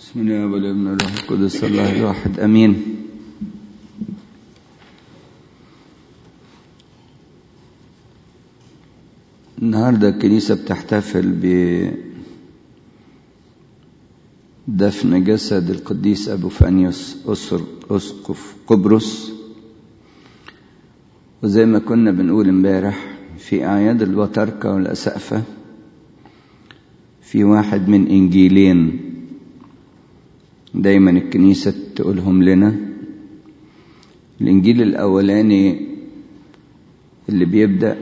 بسم الله والابن والروح القدس الله الواحد امين النهارده الكنيسه بتحتفل بدفن جسد القديس ابو فانيوس اسقف قبرص وزي ما كنا بنقول امبارح في اعياد البطاركه والاسقفه في واحد من انجيلين دايما الكنيسة تقولهم لنا الإنجيل الأولاني اللي بيبدأ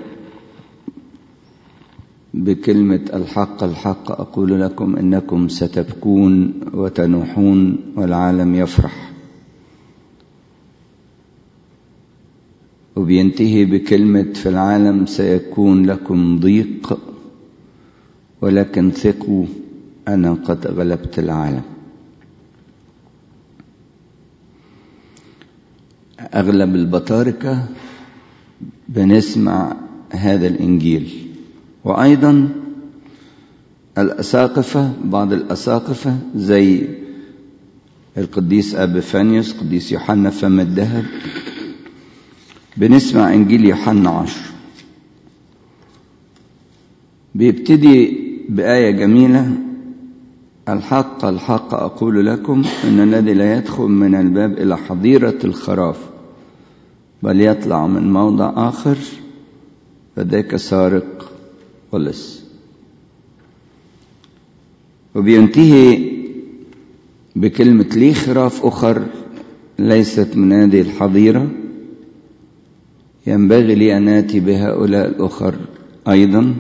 بكلمة الحق الحق أقول لكم إنكم ستبكون وتنوحون والعالم يفرح وبينتهي بكلمة في العالم سيكون لكم ضيق ولكن ثقوا أنا قد غلبت العالم أغلب البطاركة بنسمع هذا الإنجيل وأيضا الأساقفة بعض الأساقفة زي القديس أبيفانيوس قديس يوحنا فم الذهب بنسمع إنجيل يوحنا عشر بيبتدي بآية جميلة الحق الحق أقول لكم إن الذي لا يدخل من الباب إلى حظيرة الخراف بل يطلع من موضع آخر فذاك سارق ولص وبينتهي بكلمة لي خراف أخر ليست من هذه الحظيرة ينبغي لي أن آتي بهؤلاء الأخر أيضا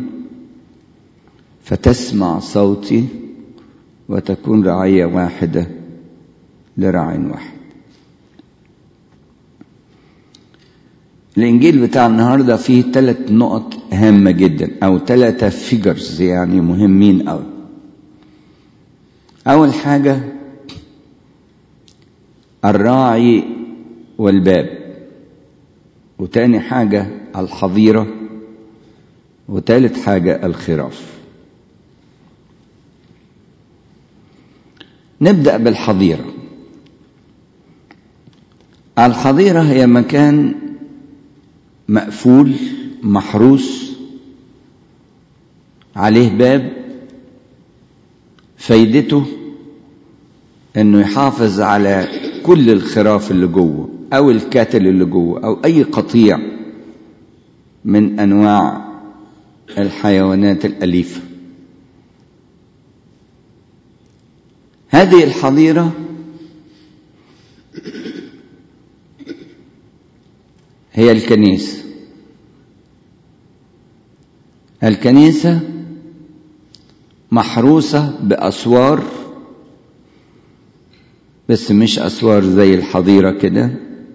فتسمع صوتي وتكون رعية واحدة لرع واحد الإنجيل بتاع النهاردة فيه ثلاث نقط هامة جدا أو ثلاثة فيجرز يعني مهمين أوي أول حاجة الراعي والباب وتاني حاجة الحظيرة وتالت حاجة الخراف نبدأ بالحظيرة الحظيرة هي مكان مقفول محروس عليه باب فايدته انه يحافظ على كل الخراف اللي جوه او الكاتل اللي جوه او اي قطيع من انواع الحيوانات الاليفه هذه الحظيره هي الكنيسه الكنيسه محروسه باسوار بس مش اسوار زي الحظيره كده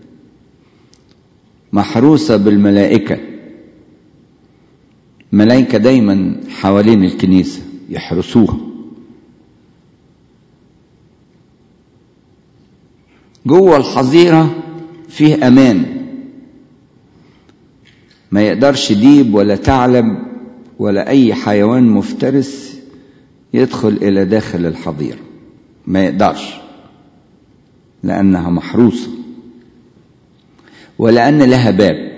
محروسه بالملائكه ملائكه دايما حوالين الكنيسه يحرسوها جوه الحظيره فيه امان ما يقدرش ديب ولا ثعلب ولا اي حيوان مفترس يدخل الى داخل الحظيره ما يقدرش لانها محروسه ولان لها باب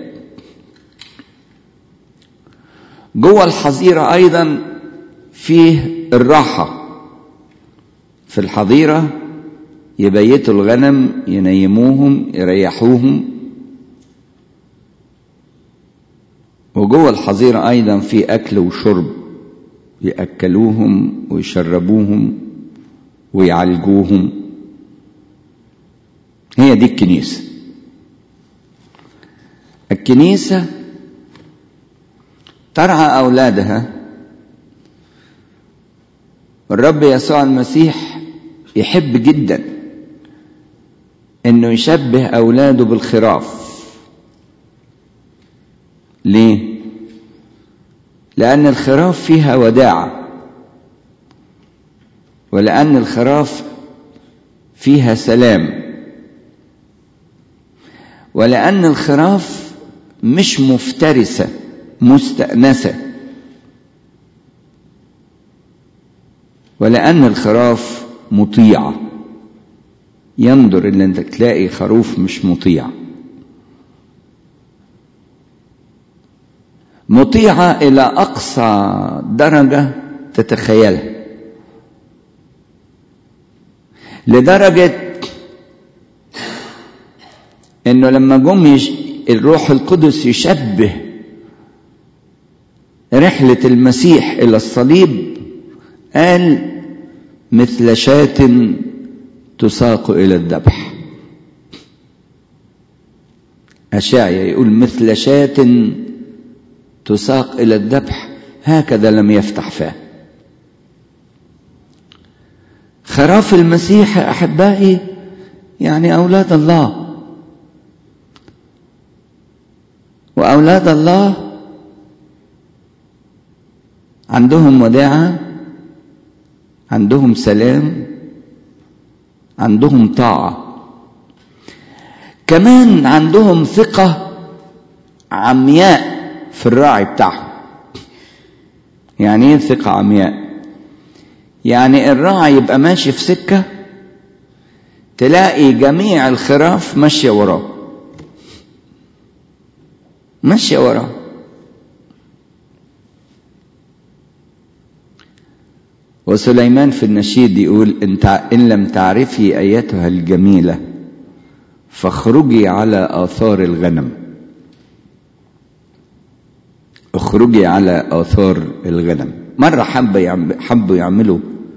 جوه الحظيره ايضا فيه الراحه في الحظيره يبيتوا الغنم ينيموهم يريحوهم وجوه الحظيرة أيضا في أكل وشرب يأكلوهم ويشربوهم ويعالجوهم هي دي الكنيسة الكنيسة ترعى أولادها الرب يسوع المسيح يحب جدا انه يشبه اولاده بالخراف ليه لان الخراف فيها وداعه ولان الخراف فيها سلام ولان الخراف مش مفترسه مستانسه ولان الخراف مطيعة يندر ان انت تلاقي خروف مش مطيع مطيعة إلى أقصى درجة تتخيلها لدرجة إنه لما جم يش... الروح القدس يشبه رحلة المسيح إلى الصليب قال مثل شاة تساق إلى الذبح أشعيا يقول مثل شاة تساق إلى الذبح هكذا لم يفتح فاه خراف المسيح أحبائي يعني أولاد الله وأولاد الله عندهم وداعة عندهم سلام عندهم طاعة كمان عندهم ثقة عمياء في الراعي بتاعهم يعني ايه ثقة عمياء يعني الراعي يبقى ماشي في سكة تلاقي جميع الخراف ماشية وراه ماشية وراه وسليمان في النشيد يقول إن لم تعرفي أيتها الجميلة فاخرجي على آثار الغنم اخرجي على آثار الغنم مرة حبوا يعملوا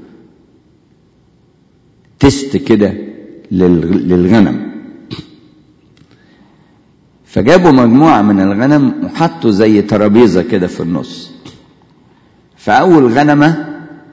تيست كده للغنم فجابوا مجموعة من الغنم وحطوا زي ترابيزة كده في النص فأول غنمة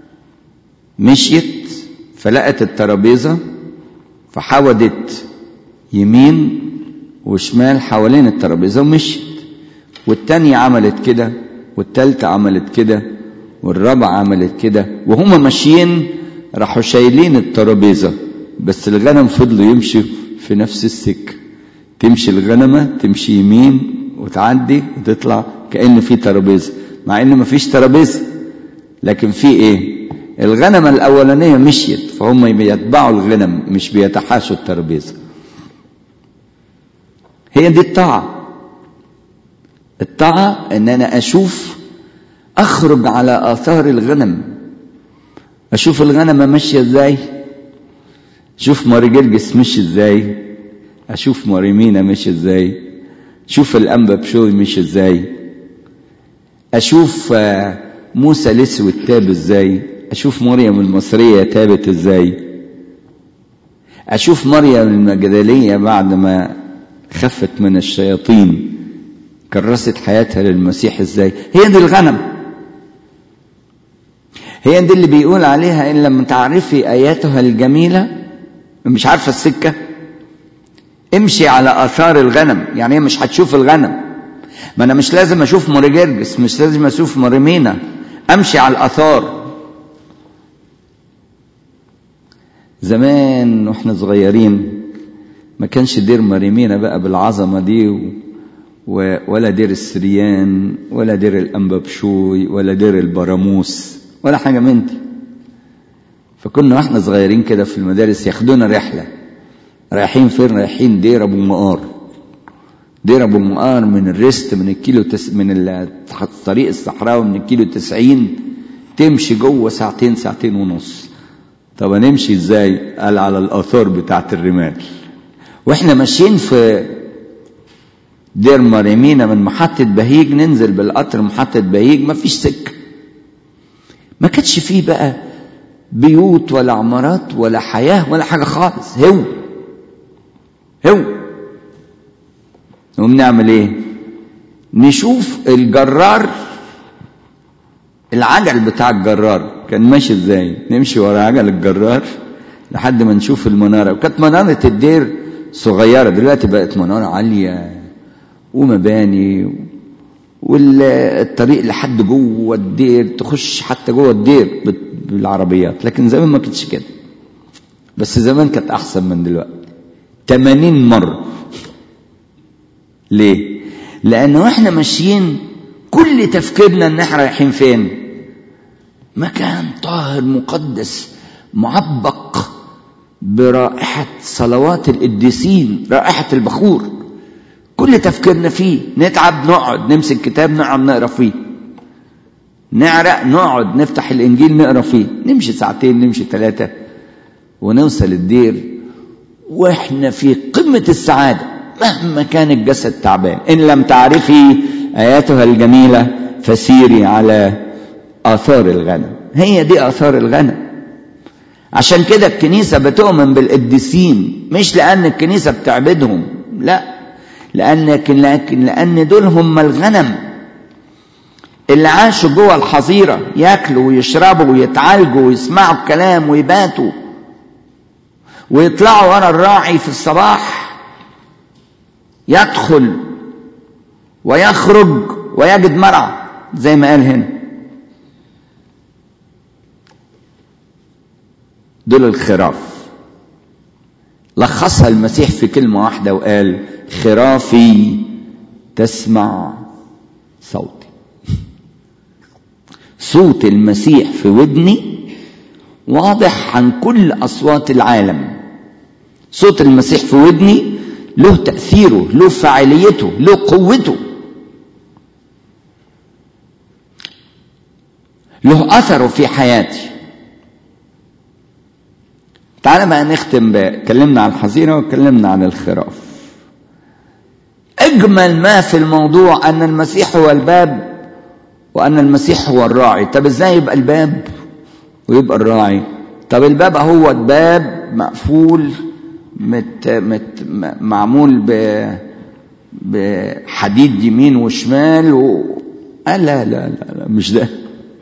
مشيت فلقت الترابيزة فحودت يمين وشمال حوالين الترابيزة ومشيت والتانية عملت كده والتالتة عملت كده والرابعة عملت كده وهم ماشيين راحوا شايلين الترابيزة بس الغنم فضلوا يمشوا في نفس السكة تمشي الغنمة تمشي يمين وتعدي وتطلع كأن في ترابيزة مع ان مفيش ترابيزة لكن في ايه الغنمة الأولانية مشيت فهم بيتبعوا الغنم مش بيتحاشوا الترابيزة هي دي الطاعة الطاعة ان انا اشوف اخرج على اثار الغنم اشوف الغنمة ماشية ازاي اشوف ماري جرجس مشي ازاي اشوف ماري مينا مشي ازاي اشوف الانبا بشوي مشي ازاي اشوف موسى الاسود تاب ازاي اشوف مريم المصرية تابت ازاي اشوف مريم المجدلية بعد ما خفت من الشياطين كرست حياتها للمسيح ازاي هي دي الغنم هي دي اللي بيقول عليها ان لم تعرفي اياتها الجميله مش عارفه السكه امشي على اثار الغنم يعني هي مش هتشوف الغنم ما انا مش لازم اشوف موريجرجس مش لازم اشوف موريمينا امشي على الاثار زمان واحنا صغيرين ما كانش دير مريمينا بقى بالعظمه دي و... ولا دير السريان ولا دير الأنبابشوي ولا دير البراموس ولا حاجة من دي فكنا واحنا صغيرين كده في المدارس ياخدونا رحلة رايحين فين رايحين دير أبو مقار دير أبو مقار من الريست من الكيلو تس من الطريق الصحراوي من الكيلو تسعين تمشي جوه ساعتين ساعتين ونص طب هنمشي ازاي قال على الآثار بتاعت الرمال واحنا ماشيين في دير مريمينا من محطة بهيج ننزل بالقطر محطة بهيج ما فيش سكة ما كانش فيه بقى بيوت ولا عمارات ولا حياة ولا حاجة خالص هو هو نقوم نعمل ايه نشوف الجرار العجل بتاع الجرار كان ماشي ازاي نمشي ورا عجل الجرار لحد ما نشوف المنارة وكانت منارة الدير صغيرة دلوقتي بقت منارة عالية ومباني والطريق لحد جوه الدير تخش حتى جوه الدير بالعربيات لكن زمان ما كانتش كده بس زمان كانت احسن من دلوقتي 80 مره ليه لان واحنا ماشيين كل تفكيرنا ان احنا رايحين فين مكان طاهر مقدس معبق برائحة صلوات القديسين رائحة البخور كل تفكيرنا فيه نتعب نقعد نمسك كتاب نقعد نقرا فيه نعرق نقعد نفتح الانجيل نقرا فيه نمشي ساعتين نمشي ثلاثه ونوصل الدير واحنا في قمه السعاده مهما كان الجسد تعبان ان لم تعرفي اياتها الجميله فسيري على اثار الغنم هي دي اثار الغنم عشان كده الكنيسه بتؤمن بالقديسين مش لان الكنيسه بتعبدهم لا لان لكن لكن لان دول هم الغنم اللي عاشوا جوه الحظيره ياكلوا ويشربوا ويتعالجوا ويسمعوا الكلام ويباتوا ويطلعوا ورا الراعي في الصباح يدخل ويخرج ويجد مرعى زي ما قال هنا دول الخراف لخصها المسيح في كلمة واحدة وقال خرافي تسمع صوتي صوت المسيح في ودني واضح عن كل أصوات العالم صوت المسيح في ودني له تأثيره له فاعليته له قوته له أثره في حياتي تعالى بقى نختم اتكلمنا عن الحظيرة واتكلمنا عن الخراف أجمل ما في الموضوع أن المسيح هو الباب وأن المسيح هو الراعي طب إزاي يبقى الباب ويبقى الراعي طب الباب هو الباب مقفول مت مت معمول ب بحديد يمين وشمال و... آه لا لا لا لا مش ده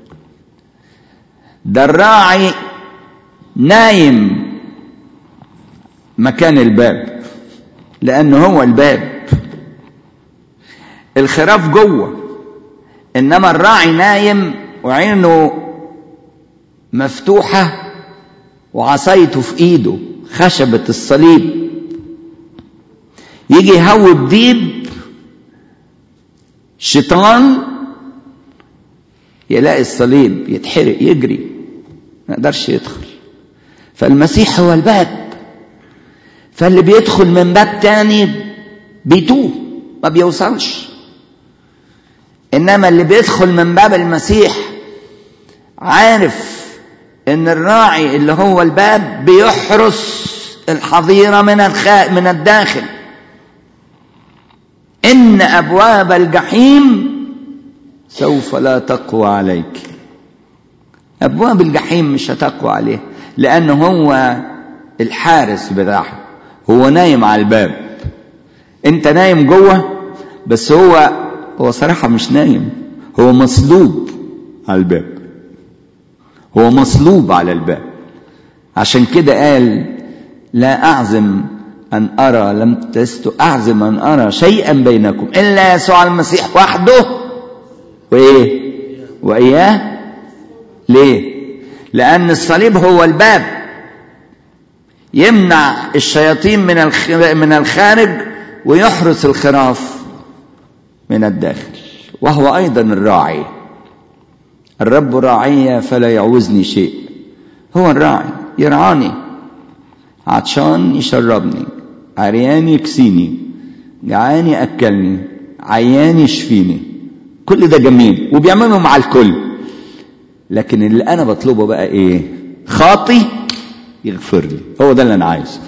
ده الراعي نايم مكان الباب لأنه هو الباب الخراف جوه إنما الراعي نايم وعينه مفتوحة وعصايته في إيده خشبة الصليب يجي يهوب ديب شيطان يلاقي الصليب يتحرق يجري ما يقدرش يدخل فالمسيح هو الباب فاللي بيدخل من باب تاني بيتوه ما بيوصلش انما اللي بيدخل من باب المسيح عارف ان الراعي اللي هو الباب بيحرس الحظيرة من الخ... من الداخل ان ابواب الجحيم سوف لا تقوى عليك ابواب الجحيم مش هتقوى عليه لانه هو الحارس بتاعها هو نايم على الباب انت نايم جوه بس هو هو صراحة مش نايم هو مصلوب على الباب هو مصلوب على الباب عشان كده قال لا أعزم أن أرى لم تست أعزم أن أرى شيئا بينكم إلا يسوع المسيح وحده وإيه وإياه ليه لأن الصليب هو الباب يمنع الشياطين من من الخارج ويحرس الخراف من الداخل وهو أيضا الراعي الرب راعي فلا يعوزني شيء هو الراعي يرعاني عطشان يشربني عريان يكسيني جعان يأكلني عيان يشفيني كل ده جميل وبيعمله مع الكل لكن اللي أنا بطلبه بقى إيه خاطي يغفر لي هو ده اللي أنا عايزه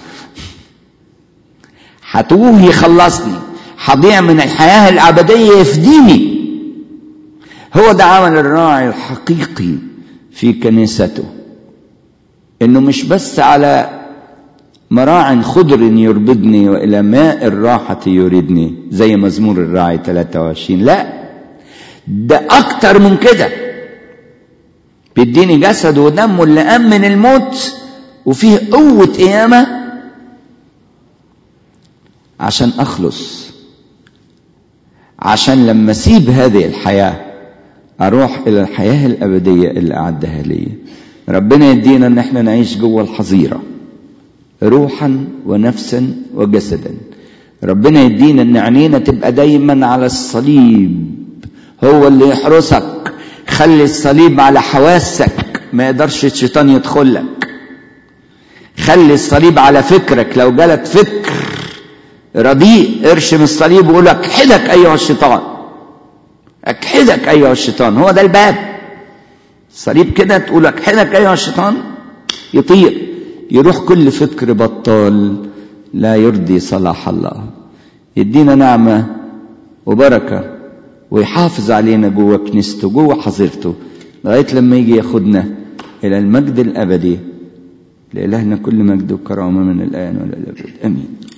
هتوه يخلصني هضيع من الحياة الأبدية يفديني هو ده عمل الراعي الحقيقي في كنيسته انه مش بس على مراع خضر يربدني والى ماء الراحة يريدني زي مزمور الراعي 23 لا ده اكتر من كده بيديني جسد ودم اللي امن الموت وفيه قوة قيامة عشان اخلص عشان لما اسيب هذه الحياه اروح الى الحياه الابديه اللي اعدها لي ربنا يدينا ان احنا نعيش جوه الحظيره روحا ونفسا وجسدا ربنا يدينا ان عينينا تبقى دايما على الصليب هو اللي يحرسك خلي الصليب على حواسك ما يقدرش الشيطان يدخل لك خلي الصليب على فكرك لو جالك فكر رديء ارشم الصليب وقول اكحدك ايها الشيطان اكحدك ايها الشيطان هو ده الباب الصليب كده تقول اكحدك ايها الشيطان يطير يروح كل فكر بطال لا يرضي صلاح الله يدينا نعمة وبركة ويحافظ علينا جوه كنيسته جوه حظيرته لغاية لما يجي ياخدنا إلى المجد الأبدي لإلهنا كل مجد وكرامة من الآن والى الأبد آمين